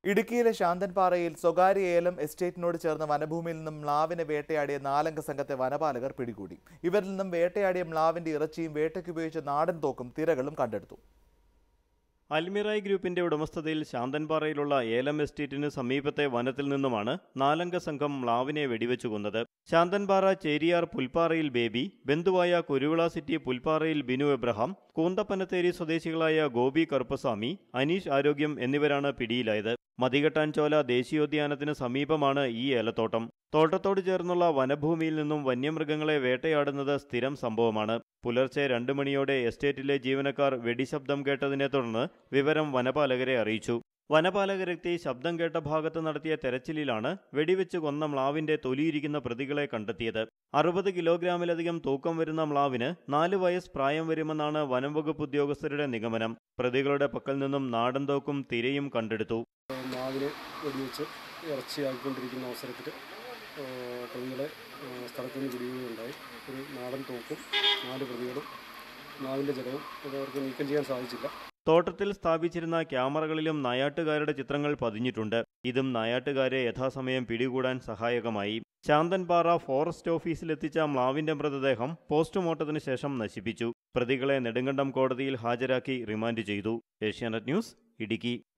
ഇടുക്കിയിലെ ശാന്തൻപാറയിൽ സ്വകാര്യ ഏലം എസ്റ്റേറ്റിനോട് ചേർന്ന വനഭൂമിയിൽ നിന്നും മ്ലാവിനെ വേട്ടയാടിയ നാലംഗ സംഘത്തെ വനപാലകർ പിടികൂടി ഇവരിൽ നിന്നും വേട്ടയാടിയ മ്ലാവിന്റെ ഇറച്ചിയും വേട്ടയ്ക്കുപയോഗിച്ച നാടൻ തോക്കും തിരകളും കണ്ടെടുത്തു അൽമിറായ് ഗ്രൂപ്പിന്റെ ഉടമസ്ഥതയിൽ ശാന്തൻപാറയിലുള്ള ഏലം എസ്റ്റേറ്റിന് സമീപത്തെ വനത്തിൽ നിന്നുമാണ് നാലംഗ സംഘം മ്ലാവിനെ വെടിവെച്ചു കൊന്നത് ശാന്തൻപാറ ചേരിയാർ പുൽപ്പാറയിൽ ബേബി ബന്ധുവായ കുരുവിള സിറ്റി പുൽപ്പാറയിൽ ബിനു എബ്രഹാം കൂന്തപ്പനത്തേരി സ്വദേശികളായ ഗോപി കറുപ്പസ്വാമി അനീഷ് ആരോഗ്യം എന്നിവരാണ് പിടിയിലായത് മതികെട്ടാൻചോല ദേശീയോദ്യാനത്തിന് സമീപമാണ് ഈ ഏലത്തോട്ടം തോട്ടത്തോട് ചേർന്നുള്ള വനഭൂമിയിൽ നിന്നും വന്യമൃഗങ്ങളെ വേട്ടയാടുന്നത് സ്ഥിരം സംഭവമാണ് പുലർച്ചെ രണ്ടു മണിയോടെ എസ്റ്റേറ്റിലെ ജീവനക്കാർ വെടിശബ്ദം കേട്ടതിനെ തുടർന്ന് വിവരം വനപാലകരെ അറിയിച്ചു വനപാലകരെത്തി ശബ്ദം കേട്ട ഭാഗത്ത് നടത്തിയ തെരച്ചിലിലാണ് വെടിവെച്ച് കൊന്ന മ്ലാവിന്റെ തൊലിയിരിക്കുന്ന പ്രതികളെ കണ്ടെത്തിയത് അറുപത് കിലോഗ്രാമിലധികം തൂക്കം വരുന്ന മ്ലാവിന് നാല് വയസ്സ് പ്രായം വരുമെന്നാണ് വനം വകുപ്പ് ഉദ്യോഗസ്ഥരുടെ നിഗമനം പ്രതികളുടെ പക്കൽ നിന്നും നാടൻ തോക്കും തിരയും കണ്ടെടുത്തു മാവിനെ വെടിവെച്ച് ഇറച്ചിയാക്കിക്കൊണ്ടിരിക്കുന്ന അവസരത്തിൽ പ്രതികളെ ആ, സ്ഥലത്ത് നിന്ന് പിടികൂടുകയുണ്ടായി ഒരു നാടൻ തോക്കും നാല് പ്രതികളും മാവിൻ്റെ ജലവും ഇത് അവർക്ക് നീക്കം ചെയ്യാൻ സാധിച്ചില്ല തോട്ടത്തിൽ സ്ഥാപിച്ചിരുന്ന ക്യാമറകളിലും നായാട്ടുകാരുടെ ചിത്രങ്ങൾ പതിഞ്ഞിട്ടുണ്ട് ഇതും നായാട്ടുകാരെ യഥാസമയം പിടികൂടാൻ സഹായകമായി ശാന്തൻപാറ ഫോറസ്റ്റ് ഓഫീസിലെത്തിച്ച മ്ലാവിന്റെ മൃതദേഹം പോസ്റ്റ്മോർട്ടത്തിന് ശേഷം നശിപ്പിച്ചു പ്രതികളെ നെടുങ്കണ്ടം കോടതിയിൽ ഹാജരാക്കി റിമാൻഡ് ചെയ്തു ഏഷ്യാനെറ്റ് ന്യൂസ് ഇടുക്കി